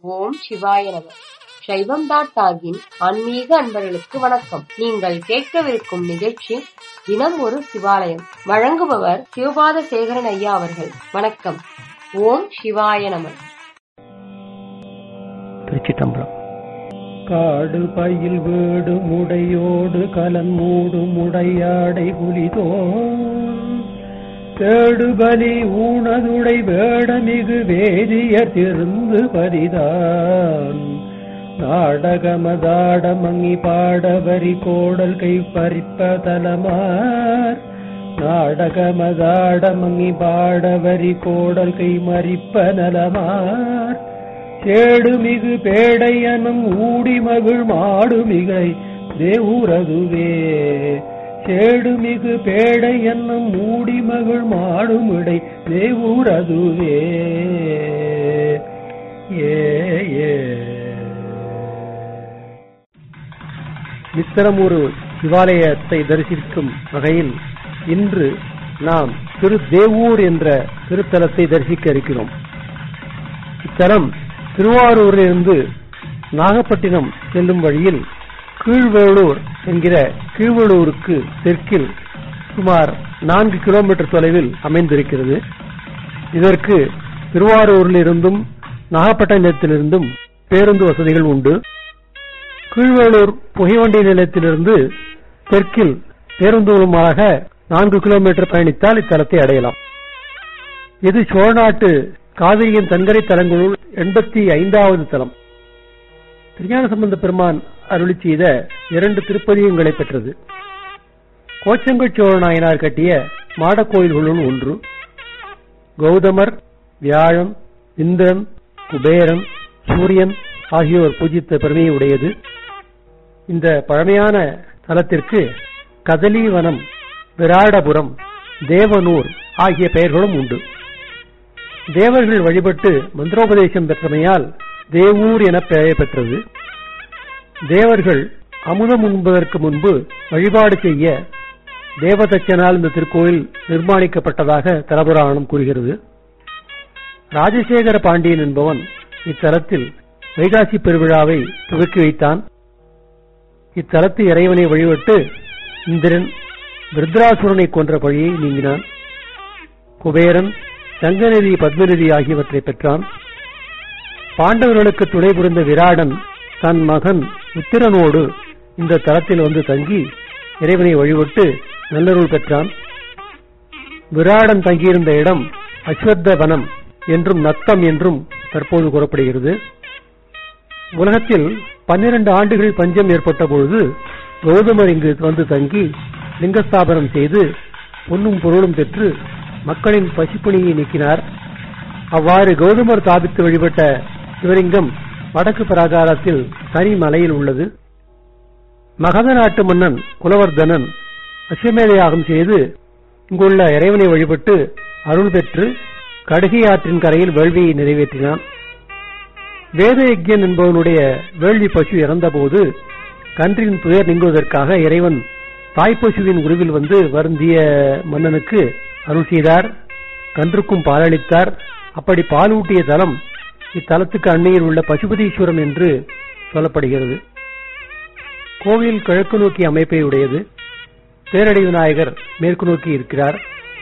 ஓம் சிவாய நம சைவம் டாட் டாகின் ஆன்மீக அன்பர்களுக்கு வணக்கம் நீங்கள் கேட்கவிருக்கும் நிகழ்ச்சி தினம் ஒரு சிவாலயம் வழங்குபவர் சிவபாத சேகரன் ஐயா அவர்கள் வணக்கம் ஓம் சிவாய நம திருச்சிட்டம்பலம் காடு பயில் வீடு முடையோடு கலன் மூடு முடையாடை புலிதோன் தேடுபலி ஊனதுடை வேடமிகு வேதியர் திருந்து பரிதான் நாடகமதாட மங்கி பாடவரி கோடல் கை பறிப்ப தலமார் நாடகமதாட மங்கி பாடவரி கோடல் கை மறிப்ப நலமார் சேடுமிகு பேடையனும் ஊடி மகிழ் மாடுமிகை தேவுரதுவே சேடுமிகு பேடை என்னும் மூடி மகிழ் மாடுமிடை தேவுரதுவே ஏ ஏ நித்தரமூரு சிவாலயத்தை தரிசிக்கும் வகையில் இன்று நாம் திரு தேவூர் என்ற திருத்தலத்தை தரிசிக்க இருக்கிறோம் இத்தலம் திருவாரூரிலிருந்து நாகப்பட்டினம் செல்லும் வழியில் கீழ்வேளூர் என்கிற கீழ்வேளூருக்கு தெற்கில் சுமார் நான்கு கிலோமீட்டர் தொலைவில் அமைந்திருக்கிறது இதற்கு திருவாரூரிலிருந்தும் நாகப்பட்டினத்திலிருந்தும் பேருந்து வசதிகள் உண்டு கீழ்வேளூர் புகைவண்டி நிலையத்திலிருந்து தெற்கில் பேருந்து மூலமாக நான்கு கிலோமீட்டர் பயணித்தால் இத்தலத்தை அடையலாம் இது சோழநாட்டு காவிரியின் தன்கரை தலங்களுள் எண்பத்தி ஐந்தாவது தலம் திருஞான சம்பந்த பெருமான் அருளி செய்த இரண்டு திருப்பதிகங்களை பெற்றது கோச்சங்கல் சோழ நாயனார் கட்டிய மாடக் கோயில்களுள் ஒன்று கௌதமர் வியாழன் இந்திரன் குபேரன் சூரியன் ஆகியோர் பூஜித்த பெருமையை உடையது இந்த பழமையான தலத்திற்கு கதலீவனம் விராடபுரம் தேவனூர் ஆகிய பெயர்களும் உண்டு தேவர்கள் வழிபட்டு மந்திரோபதேசம் பெற்றமையால் தேவூர் என பெயர் பெற்றது தேவர்கள் அமுதம் உண்பதற்கு முன்பு வழிபாடு செய்ய தேவதச்சனால் இந்த திருக்கோயில் நிர்மாணிக்கப்பட்டதாக தலபுராணம் கூறுகிறது ராஜசேகர பாண்டியன் என்பவன் இத்தலத்தில் வைகாசி பெருவிழாவை துவக்கி வைத்தான் இத்தலத்து இறைவனை வழிபட்டு இந்திரன் விருத்ராசுரனை கொன்ற பழியை நீங்கினான் குபேரன் சங்கநிதி பத்மநிதி ஆகியவற்றை பெற்றான் பாண்டவர்களுக்கு துணை புரிந்த விராடன் தன் மகன் உத்திரனோடு இந்த தலத்தில் வந்து தங்கி இறைவனை வழிபட்டு நல்லருள் பெற்றான் விராடன் தங்கியிருந்த இடம் அஸ்வத்த வனம் என்றும் நத்தம் என்றும் தற்போது கூறப்படுகிறது உலகத்தில் பன்னிரண்டு ஆண்டுகள் பஞ்சம் ஏற்பட்ட பொழுது கௌதமர் இங்கு வந்து தங்கி லிங்கஸ்தாபனம் செய்து பொன்னும் பொருளும் பெற்று மக்களின் பசிப்புணியை நீக்கினார் அவ்வாறு கௌதமர் தாபித்து வழிபட்ட சிவலிங்கம் வடக்கு பிராகாரத்தில் தனி மலையில் உள்ளது மகத நாட்டு மன்னன் குலவர்தனன் அஸ்வமேத யாகம் செய்து இங்குள்ள இறைவனை வழிபட்டு அருள் பெற்று கடுகை ஆற்றின் கரையில் வேள்வியை நிறைவேற்றினான் வேத யஜ்யன் என்பவனுடைய வேள்வி பசு இறந்தபோது கன்றின் துயர் நீங்குவதற்காக இறைவன் தாய்ப்பசுவின் உருவில் வந்து வருந்திய மன்னனுக்கு அருள் செய்தார் கன்றுக்கும் பாலளித்தார் அப்படி பாலூட்டிய தலம் இத்தலத்துக்கு அண்மையில் உள்ள பசுபதீஸ்வரம் என்று சொல்லப்படுகிறது கோவில் கிழக்கு நோக்கி அமைப்பை உடையது தேரடி விநாயகர் மேற்கு நோக்கி இருக்கிறார்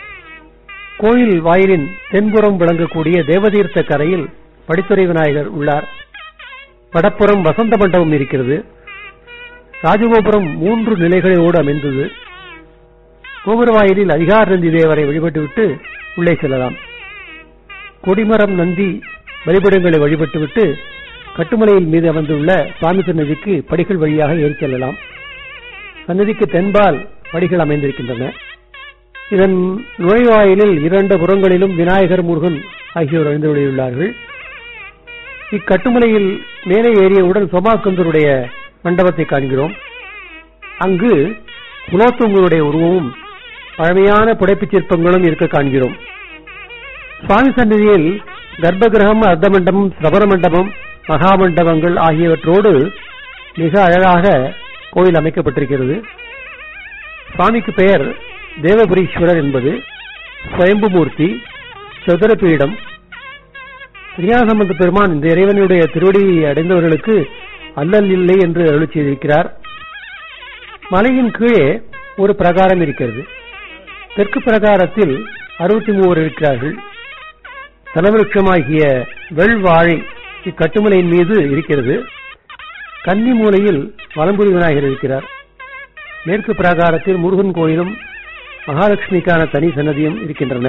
கோயில் வாயிலின் தென்புறம் விளங்கக்கூடிய தேவதீர்த்த கரையில் படித்துறை விநாயகர் உள்ளார் வடப்புறம் வசந்த மண்டபம் இருக்கிறது ராஜகோபுரம் மூன்று நிலைகளோடு அமைந்தது கோபுர வாயிலில் அதிகார நந்தி தேவரை வழிபட்டுவிட்டு உள்ளே செல்லலாம் கொடிமரம் நந்தி வழிபடங்களை வழிபட்டுவிட்டு கட்டுமலையில் மீது அமர்ந்துள்ள சுவாமி சன்னதிக்கு படிகள் வழியாக ஏறி செல்லலாம் சன்னதிக்கு தென்பால் படிகள் அமைந்திருக்கின்றன இதன் நுழைவாயிலில் இரண்டு புறங்களிலும் விநாயகர் முருகன் ஆகியோர் எழுந்துள்ளார்கள் இக்கட்டுமலையில் மேலே ஏறியவுடன் சோமாக்கந்தருடைய மண்டபத்தை காண்கிறோம் அங்கு குலோத்துங்கருடைய உருவமும் பழமையான புடைப்புச் சிற்பங்களும் இருக்க காண்கிறோம் சுவாமி சன்னதியில் கர்ப்பகிரகம் அர்த்த மண்டபம் சிரவண மண்டபம் மகாமண்டபங்கள் ஆகியவற்றோடு மிக அழகாக கோயில் அமைக்கப்பட்டிருக்கிறது சுவாமிக்கு பெயர் தேவபுரீஸ்வரர் என்பது சுயம்புமூர்த்தி சதுரபீடம் திருஞானசம்பந்த பெருமான் இந்த இறைவனுடைய திருவடியை அடைந்தவர்களுக்கு அல்லல் இல்லை என்று அருளி செய்திருக்கிறார் மலையின் கீழே ஒரு பிரகாரம் இருக்கிறது தெற்கு பிரகாரத்தில் அறுபத்தி மூவர் இருக்கிறார்கள் தலவிருட்சமாகிய வெள்வாழை இக்கட்டுமலையின் மீது இருக்கிறது கன்னி மூலையில் வலம்புரி விநாயகர் இருக்கிறார் மேற்கு பிரகாரத்தில் முருகன் கோயிலும் மகாலட்சுமிக்கான தனி சன்னதியும் இருக்கின்றன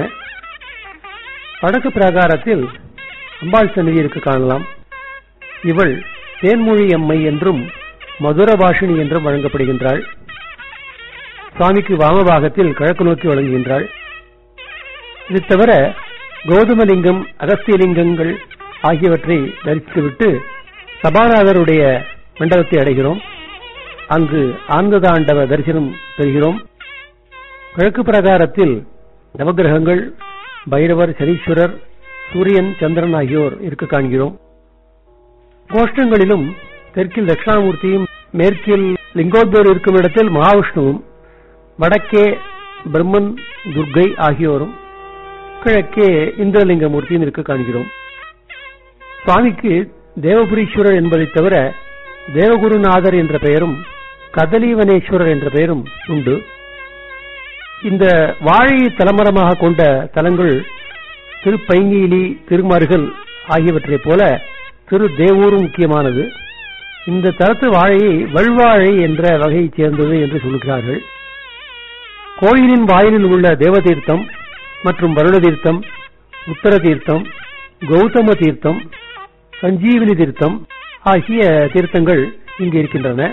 வடக்கு பிரகாரத்தில் அம்பாள் சன்னதி இருக்க காணலாம் இவள் தேன்மொழி அம்மை என்றும் மதுர பாஷினி என்றும் வழங்கப்படுகின்றாள் சுவாமிக்கு வாமபாகத்தில் கிழக்கு நோக்கி வழங்குகின்றாள் இது தவிர கௌதமலிங்கம் அகஸ்தியலிங்கங்கள் ஆகியவற்றை தரிசித்துவிட்டு சபாநாதருடைய மண்டபத்தை அடைகிறோம் அங்கு ஆனந்ததாண்டவ தரிசனம் பெறுகிறோம் கிழக்கு பிரகாரத்தில் நவகிரகங்கள் பைரவர் சனீஸ்வரர் சூரியன் சந்திரன் ஆகியோர் இருக்க காண்கிறோம் கோஷ்டங்களிலும் தெற்கில் தட்சிணாமூர்த்தியும் மேற்கில் லிங்கோத்வர் இருக்கும் இடத்தில் மகாவிஷ்ணுவும் வடக்கே பிரம்மன் துர்கை ஆகியோரும் கிழக்கே இந்திரலிங்கமூர்த்தியும் இருக்க காண்கிறோம் சுவாமிக்கு தேவபுரீஸ்வரர் என்பதை தவிர தேவகுருநாதர் என்ற பெயரும் கதலீவனேஸ்வரர் என்ற பெயரும் உண்டு இந்த வாழையை தலைமரமாக கொண்ட தலங்கள் திருப்பைங்கீலி திருமருகல் ஆகியவற்றைப் போல திரு தேவூரும் முக்கியமானது இந்த தரத்து வாழையை வல்வாழை என்ற வகையைச் சேர்ந்தது என்று சொல்கிறார்கள் கோயிலின் வாயிலில் உள்ள தேவதீர்த்தம் மற்றும் வருட தீர்த்தம் உத்தர தீர்த்தம் கௌதம தீர்த்தம் சஞ்சீவினி தீர்த்தம் ஆகிய தீர்த்தங்கள் இங்கு இருக்கின்றன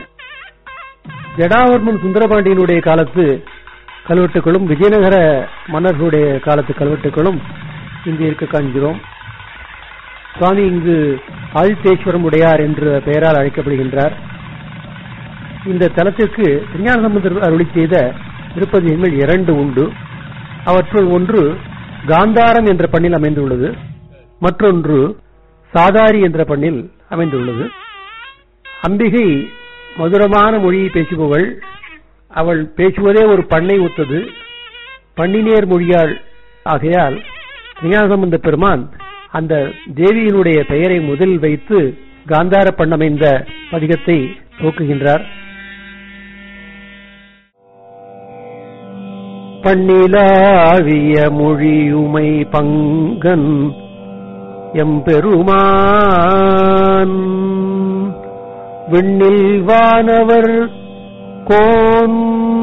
ஜடாவர்மன் சுந்தரபாண்டியனுடைய காலத்து கல்வெட்டுகளும் விஜயநகர மன்னர்களுடைய காலத்து கல்வெட்டுகளும் இங்கு இருக்க காண்கிறோம் சுவாமி இங்கு ஆதித்தேஸ்வரம் உடையார் என்ற பெயரால் அழைக்கப்படுகின்றார் இந்த தலத்திற்கு திருஞான சம்பந்தர் அருளி செய்த திருப்பதிகங்கள் இரண்டு உண்டு அவற்றுள் ஒன்று காந்தாரம் என்ற பண்ணில் அமைந்துள்ளது மற்றொன்று சாதாரி என்ற பண்ணில் அமைந்துள்ளது அம்பிகை மதுரமான மொழியை பேசுபவள் அவள் பேசுவதே ஒரு பண்ணை ஒத்தது பண்ணினேர் மொழியாள் ஆகையால் ஞானசம்பந்த பெருமான் அந்த தேவியினுடைய பெயரை முதலில் வைத்து காந்தார பண்ணமைந்த பதிகத்தை துவக்குகின்றார் பண்ணிலாவிய மொழியுமை பங்கன் எம்பெருமான் விண்ணில் வானவர் கோன்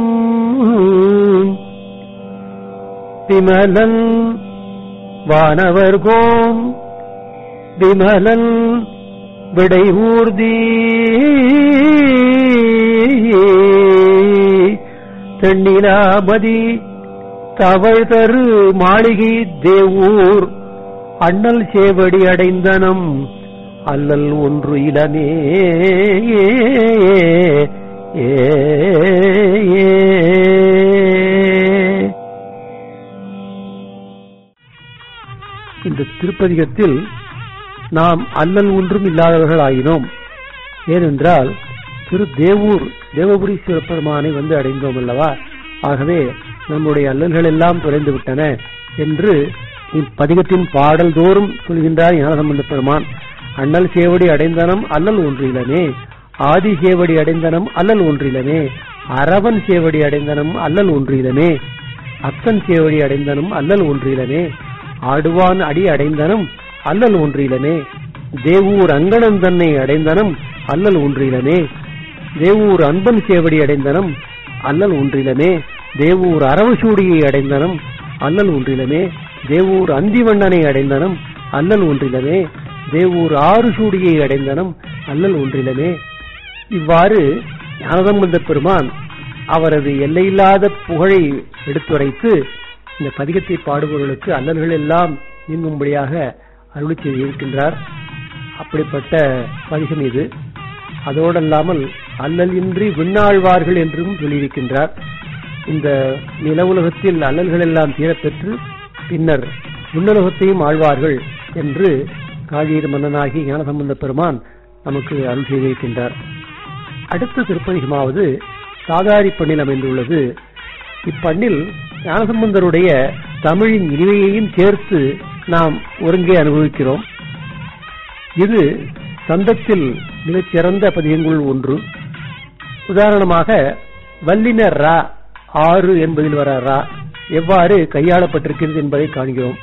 விமலன் வானவர் கோம் விமலன் விடைவூர்தி தென்னிலாமதி தவழ் தரு மாளிகை தேவூர் அண்ணல் சேவடி அடைந்தனம் அல்லல் ஒன்று இளமே ஏ இந்த திருப்பதிகத்தில் நாம் அல்லல் ஒன்றும் இல்லாதவர்கள் ஆயினோம் ஏனென்றால் திரு தேவூர் தேவபுரி சிவபெருமானை வந்து அடைந்தோம் அல்லவா ஆகவே நம்முடைய அல்லல்கள் எல்லாம் தொலைந்து விட்டன என்று இப்பதிகத்தின் பாடல் தோறும் சொல்கின்றார் ஞானசம்பந்த பெருமான் அண்ணல் சேவடி அடைந்தனம் அல்லல் ஒன்றிலனே ஆதி சேவடி அடைந்தனம் அல்லல் ஒன்றிலனே அரவன் சேவடி அடைந்தனம் அல்லல் ஒன்றிலனே அக்கன் சேவடி அடைந்தனும் அல்லல் ஒன்றிலனே ஆடுவான் அடி அடைந்தனும் அல்லல் ஒன்றிலனே தேவூர் அங்கணன் தன்னை அடைந்தனம் அல்லல் ஒன்றிலனே தேவூர் அன்பன் சேவடி அடைந்தனம் அல்லல் ஒன்றிலமே தேவூர் அரவு சூடியை அடைந்தனம் அல்லல் ஒன்றிலமே தேவூர் அந்திவண்ணனை அடைந்தனம் அல்லல் ஒன்றிலமே தேவூர் ஆறு சூடியை அடைந்தனம் அல்லல் ஒன்றிலமே இவ்வாறு ஞானசம்பந்த பெருமான் அவரது எல்லையில்லாத புகழை எடுத்துரைத்து இந்த பதிகத்தை பாடுபவர்களுக்கு அல்லல்கள் எல்லாம் நீங்கும்படியாக அருளி செய்திருக்கின்றார் அப்படிப்பட்ட பதிகம் இது அதோடல்லாமல் அல்லல் இன்றி விண்ணாழ்வார்கள் என்றும் சொல்லியிருக்கின்றார் இந்த நில உலகத்தில் அல்லல்கள் எல்லாம் தீரப்பெற்று பின்னர் விண்ணுலகத்தையும் ஆழ்வார்கள் என்று காஜீர் மன்னனாகி ஞானசம்பந்த பெருமான் நமக்கு அருள் செய்திருக்கின்றார் அடுத்த திருப்பதிகமாவது சாதாரி பண்ணில் அமைந்துள்ளது இப்பண்ணில் ஞானசம்பந்தருடைய தமிழின் இனிமையையும் சேர்த்து நாம் ஒருங்கே அனுபவிக்கிறோம் இது சந்தத்தில் மிகச்சிறந்த பதிகங்களுள் ஒன்று உதாரணமாக வல்லின ரா ஆறு என்பதில் வர ரா எவ்வாறு கையாளப்பட்டிருக்கிறது என்பதை காண்கிறோம்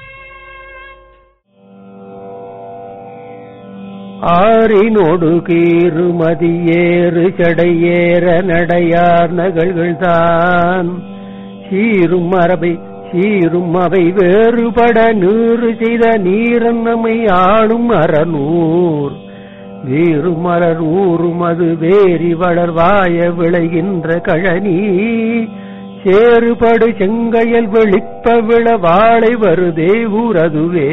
ஆறினோடு கீறுமதி ஏறு சடையேற நடையார் நகள்கள் தான் சீரும் மரபை சீரும் அவை வேறுபட நீறு செய்த நீரன் நம்மை ஆளும் அறநூர் வீரும் மலர் ஊரும் அது வேரி வளர்வாய விளைகின்ற கழனி சேறுபடு செங்கையல் வெளிப்ப விழ வாழை வருதே ஊரதுவே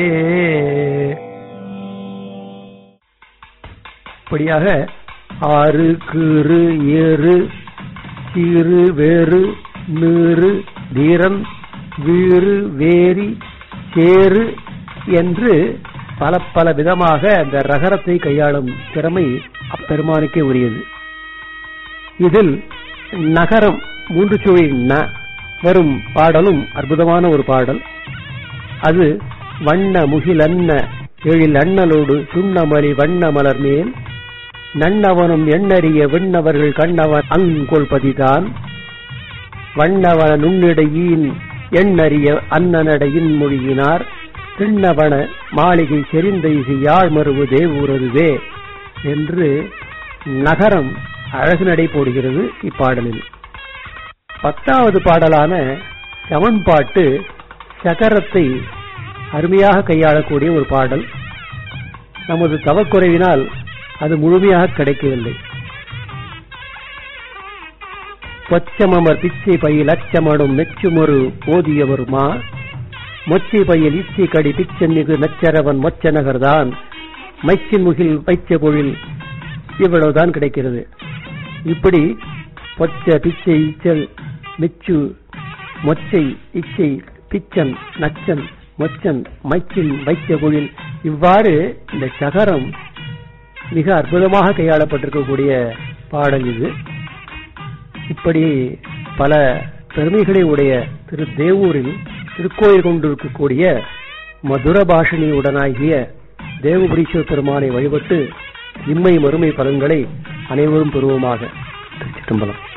இப்படியாக ஆறு கீறு ஏறு சீறு வேறு நீறு வீரன் வீறு வேரி சேறு என்று பல பல விதமாக அந்த ரகரத்தை கையாளும் திறமை அப்பெருமானுக்கே உரியது இதில் நகரம் மூன்று சுழி ந வரும் பாடலும் அற்புதமான ஒரு பாடல் அது வண்ண முகிலன்ன எழில் அண்ணலோடு சுண்ணமலி வண்ண மலர் மேல் நன்னவனும் எண்ணறிய விண்ணவர்கள் கண்ணவன் அங்கொள் பதிதான் வண்ணவன நுண்ணிடையின் எண்ணறிய அன்னநடையின் மொழியினார் திண்ணவன மாளிகை செறிந்த இசை யாழ் மருவு தேவூரதுவே என்று நகரம் அழகு நடை போடுகிறது இப்பாடலில் பத்தாவது பாடலான சமன்பாட்டு சகரத்தை அருமையாக கையாளக்கூடிய ஒரு பாடல் நமது தவக்குறைவினால் அது முழுமையாக கிடைக்கவில்லை பொச்சமமர் பிச்சை பையில் அச்சமடும் மெச்சுமொரு போதியவருமா மொச்சை பையில் இச்சை கடி பிச்சன்மிகு நச்சரவன் மொச்ச நகர்தான் மைச்சின் முகில் வைச்ச பொழில் இவ்வளவுதான் கிடைக்கிறது இப்படி பொச்ச பிச்சை இச்சல் மிச்சு மொச்சை இச்சை பிச்சன் நச்சன் மொச்சன் மைச்சின் வைச்ச பொழில் இவ்வாறு இந்த சகரம் மிக அற்புதமாக கையாளப்பட்டிருக்கக்கூடிய பாடல் இது இப்படி பல பெருமைகளை உடைய திரு தேவூரில் திருக்கோயில் கொண்டிருக்கக்கூடிய மதுர பாஷணியுடனாகிய தேவபுரீஸ்வர பெருமானை வழிபட்டு இம்மை மறுமை பலன்களை அனைவரும் பெறுவோமாக திருச்சிட்டம்பலம்